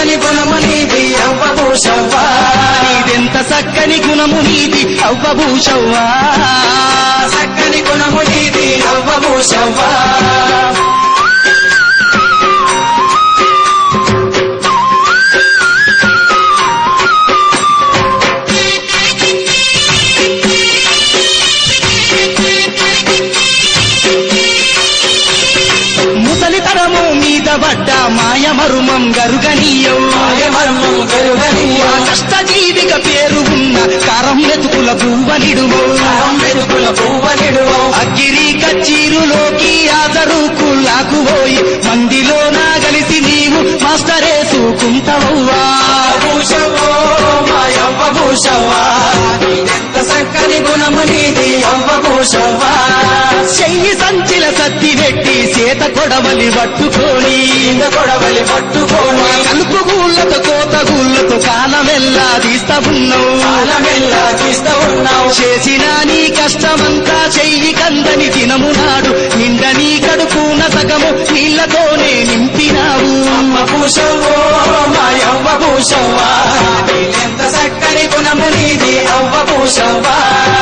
చక్కని గుణము నీది అవ్వభూషవ్వా నీదెంత చక్కని గుణము నీది అవ్వభూషవ్వా చక్కని గుణము నీది అవ్వభూషవ్వా ముసలితరము మీద పడ్డ మాయమరుమం గరుగనీయవు మాయమర్మం గరుగనియో కష్టజీవిక పేరు ఉన్న కరం వెతుకుల పువ్వనిడువు వెతుకుల పువ్వనిడువో అగ్గిరి కచ్చీరులోకి ఆదరుకు లాకుపోయి మందిలో నా కలిసి నీవు మాస్టరేసుకుంటవవ్వా భూషవో మాయవ్వభూషవ్వా నీదెంత చక్కని గుణము నీది అవ్వభూషవ్వా చెయ్యి సంచిల సత్తి పెట్టి చేత కొడవలి పట్టుకొని ఇంద కొడవలి పట్టుకోని కలుపు గూళ్ళతో కోత గూళ్ళతో కాలమెల్లా తీస్తా ఉన్నావు కాలమెల్లా తీస్తూ ఉన్నావు చేసిన నీ కష్టమంతా చెయ్యి కందని దినము నాడు నిండ నీ కడుపున సగము నీళ్లతోనే నింపినావు అమ్మ భూషవో మాయవ్వ భూషవ్వా నీదెంత చక్కని గుణము నీది అవ్వ భూషవ్వా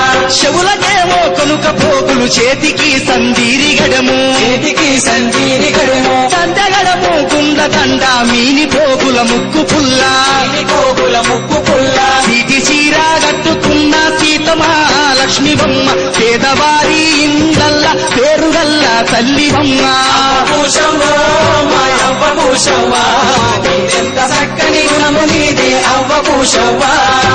చెవులకేమో కొనుక పోగులు చేతికి సందీరి గడము చేతికి సంజీని గడుము సందగడము గుండ దండ మీని పోగుల ముక్కు పుల్లా నీలి కోగుల ముక్కు పుల్ల సీటి చీర కట్టుకున్న సీతమా లక్ష్మి బొమ్మ పేదవారి ఇందల్ల పేరుగల్ల తల్లి బొమ్మ భూషవో మాయవ్వ భూషవ్వా నీదెంత చక్కని గుణము నీది అవ్వ భూషవ్వా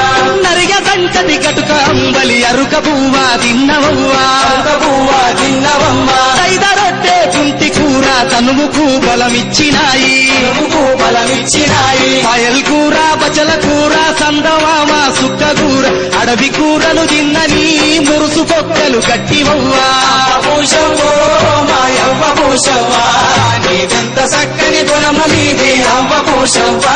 నరిగ సంచటి కటుక అంబలి అరుక పువ్వ తిన్నవవ్వా పువ్వ తిన్నవమ్మ సైద రొట్టె కుంటి కూర తనువుకు బలమిచ్చినాయి నువ్వు బలమిచ్చినాయి పాయల్ కూర బచల కూర సందమామ సుక్క కూర అడవి కూరలు తిన్నని మురుసు పొక్కలు కట్టివవ్వా భూషవో మాయవ్వ భూషవ్వా నీదెంత చక్కని గుణము నీది అవ్వ భూషవ్వా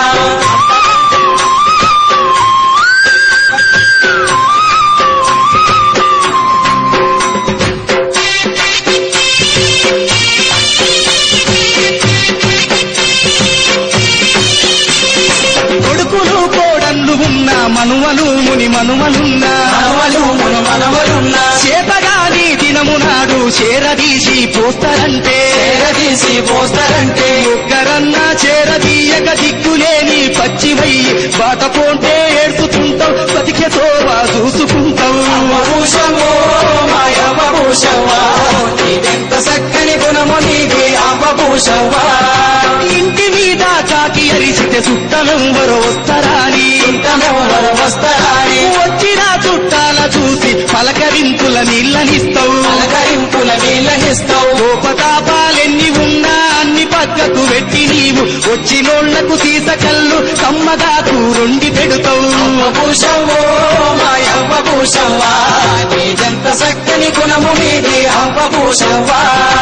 కొడుకులు కోడళ్ళు ఉన్న మనువలు ముని మనుమలున్నా మనవలు మన మనవలున్నా చేతగాని దినము నాడు చేరదీసి పోస్తారంటే తీసి పోస్తారంటే ఒక్కరన్నా చేరదీయక దిక్కులేని పచ్చివయ్యి బాట పోంటే ఏడ్చుకుంటావు బతికే తోవా చూసుకుంటావు భూషవో మాయవ్వ భూషవ్వా నీదెంత చక్కని గుణము నీది అవ్వ భూషవ్వా ఇంటి మీద కాకి అరిచితే చుట్టమెవ్వరు వస్తారాని ఇంతమెవరు వస్తారాని వచ్చిన చుట్టాల చూసి పలకరింపుల నీళ్ళనిస్తావు అలకరింపుల నీళ్ళనిస్తావు కోపతాపాలెన్ని ఉన్నా అన్ని పక్కకు పెట్టి నీవు వచ్చినోళ్లకు సీస కళ్ళు కమ్మగా కూరొండి పెడుతావు భూషవో మాయవ్వ భూషవ్వా నీదెంత చక్కని గుణము నీది అవ్వ భూషవ్వా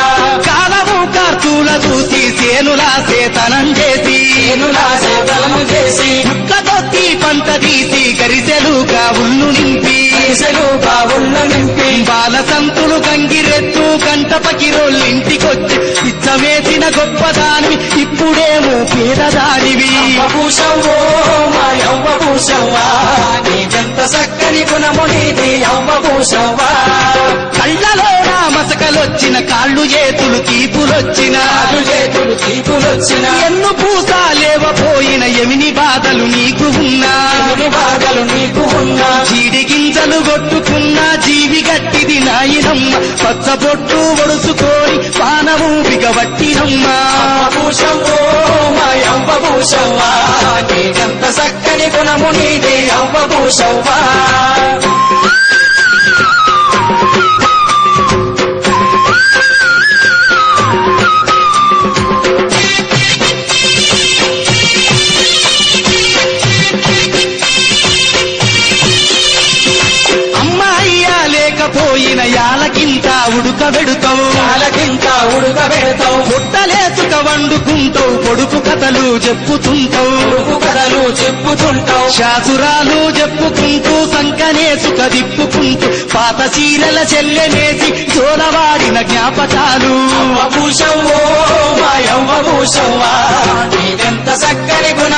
కాలము కార్తూల చూసి సేనులా సేతనం చేసి నేను నా సేవలను చేసి ముక్కతొత్తి పంట తీసి గరిసెలుగా ఉల్లు నింపి పైసలు బావుళ్ళు నింపి బాల సంతులు కంగిరెత్తు కంట పకిరోళ్ళింటికొచ్చి ఇచ్చమేసిన గొప్పదానివి ఇప్పుడేమో పేదదానివి భూషవ్వో మాయవ్వ భూషవ్వా నీదెంత చక్కని గుణము నీది అవ్వ భూషవ్వా కళ్ళలో నా మసకలొచ్చిన కాళ్ళు చేతులు తీపులొచ్చిన కాలు చేతులు తీపులొచ్చిన ఎన్ను పూస లేవపోయిన ఎమిని బాధలు నీకు ఉన్నా ఎన్ని బాధలు నీకు ఉన్నా జీడి గింజలు కొట్టుకున్న జీవి గట్టిది నాయనమ్మ పచ్చబొట్టు ఒడుసుకొని పానము బిగబట్టినమ్మా భూషవ్వో మాయవ్వ భూషవ్వా నీదెంత చక్కని గుణము నీది అవ్వ భూషవ్వా అమ్మాయ్యా లేకపోయిన యాలకింత ఉడకబెడుతావు కాలకింత ఉడకబెడతావు పుట్టలేసుక వండుకుంటావు పొడుపు కథలు చెప్పుతుంటావు ఉడుకు కథలు చెప్పుతుంటావు శాసురాలు చెప్పుకుంటూ సంకనేసుక దిప్పుకుంటూ పాత చీరల చెల్లెనేసి జోలవాడిన జ్ఞాపకాలు భూషవ్వో మాయవ్వ భూషవ్వా నీదెంత చక్కని గుణము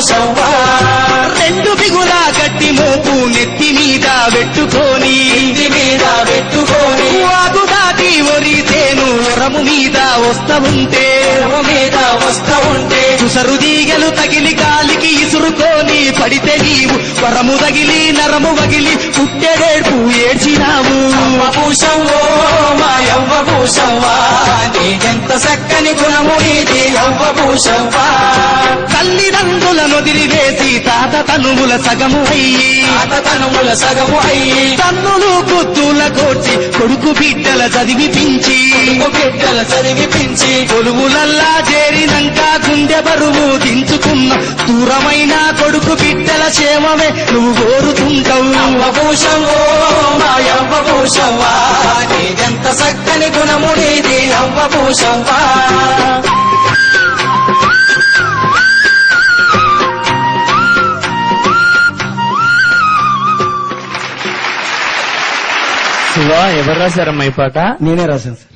భూషవ్వా రెండు బిగుల గట్టి మోపు నెత్తి మీద పెట్టుకొని ఇంటి మీద పెట్టుకొని వాగు దాటి ఒరితేను వరము మీద వస్తా ఉంటే చెరువు మీద వస్తా ఉంటే కుసరు దీగలు తగిలి కాలికి ఇసురుకొని పడితే నీవు వరము తగిలి నరము వగిలి పుట్టెడేడ్పు ఏడ్చినావు అమ్మ భూషవ్వో మా యవ్వ భూషవ్వా నీకెంత చక్కని గుణము నీది యవ్వ భూషవ్వా తల్లిదండ్రులను వదిలివేసి తాత తనువుల సగము అయ్యి తాత తనుముల సగము అయ్యి తన్నులు గుద్దుల కోర్చి కొడుకు బిడ్డల చదివిపించి ఇంకో బిడ్డల చదివిపించి కొలువులల్లా చేరినంక గుండె బరువు దించుకున్న దూరమైన కొడుకు బిడ్డల క్షేమమే నువ్వు కోరుతుంటావు యవ్వ భూషవ్వో మా యవ్వ భూషవ్వా నీకెంత చక్కని గుణము నీది యవ్వ భూషవ్వా శివ ఎవరు రాశారమ్మా ఈ పాట నేనే రాశాను సార్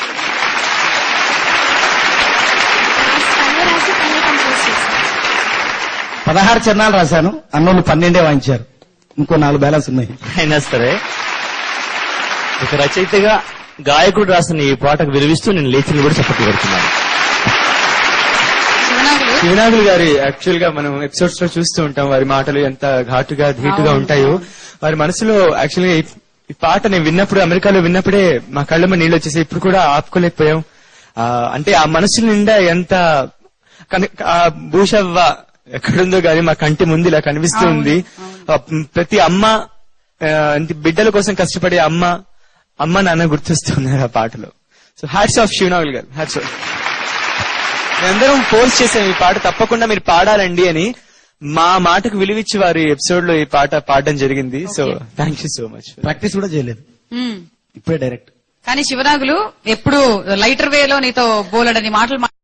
తనే రాసి తనే కంపోజ్ చేశాను పదహారు చరణాలు రాశాను అన్నోళ్ళు పన్నెండే వాయించారు ఇంకో నాలుగు బ్యాలెన్స్ ఉన్నాయి అయినా సరే ఒక రచయితగా గాయకుడు రాసిన ఈ పాటకు విలువిస్తూ నేను లేచి కూడా చెప్పట్లు పెడుతున్నాను శివనాగులు శివనాగులు గారి యాక్చువల్ గా మనం ఎపిసోడ్స్ లో చూస్తూ ఉంటాం వారి మాటలు ఎంత ఘాటుగా ధీటుగా ఉంటాయో వారి మనసులో యాక్చువల్ గా ఈ- ఈ పాట నేను విన్నప్పుడు అమెరికాలో విన్నప్పుడే మా కళ్ళమ్మ నీళ్ళు వచ్చేసి ఇప్పుడు కూడా ఆపుకోలేకపోయాం ఆ, అంటే ఆ మనసు నిండా ఎంత కన- ఆ భూషవ్వ ఎక్కడుందో గానీ మా కంటి ముందు ఇలా కనిపిస్తూ ఉంది ఆ, ప్రతి అమ్మ ఆ, అంటే బిడ్డల కోసం కష్టపడే అమ్మ అమ్మ నాన్న గుర్తొస్తున్నారు ఆ పాటలో సో హ్యాట్స్ ఆఫ్ శివనాగులు గారు హ్యాట్స్ ఆఫ్ మేమందరం ఫోర్స్ చేసాం ఈ పాట తప్పకుండా మీరు పాడాలండి అని మా మాటకు విలువిచ్చి వారి ఎపిసోడ్ లో ఈ పాట పాడడం జరిగింది so thank you so much practice కూడా చేయలేదు ఉమ్. ఇప్పుడే డైరెక్ట్ కానీ శివనాగులు ఎప్పుడు లైటర్ వేలో నీతో బోలెడని మాటలు